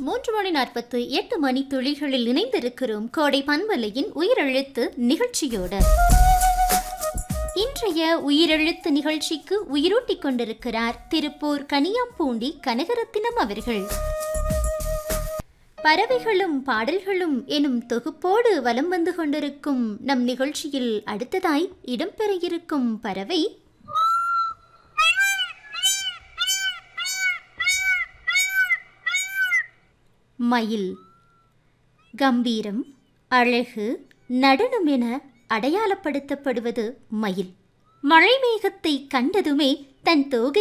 மூன்று மணி நாற்பத்து எட்டு மணி துளிகளில் இணைந்திருக்கிறோம் கோடை பண்பலையின் உயிரெழுத்து நிகழ்ச்சியோடு இன்றைய உயிரெழுத்து நிகழ்ச்சிக்கு உயிரூட்டிக் கொண்டிருக்கிறார் திருப்பூர் கனியாம்பூண்டி கனகரத்தினம் அவர்கள் பறவைகளும் பாடல்களும் எனும் தொகுப்போடு வலம் வந்து கொண்டிருக்கும் நம் நிகழ்ச்சியில் அடுத்ததாய் இடம்பெற இருக்கும் பறவை மயில் கம்பீரம் அழகு நடனம் என அடையாளப்படுத்தப்படுவது மயில் மழை மேகத்தை கண்டதுமே தன் தோகை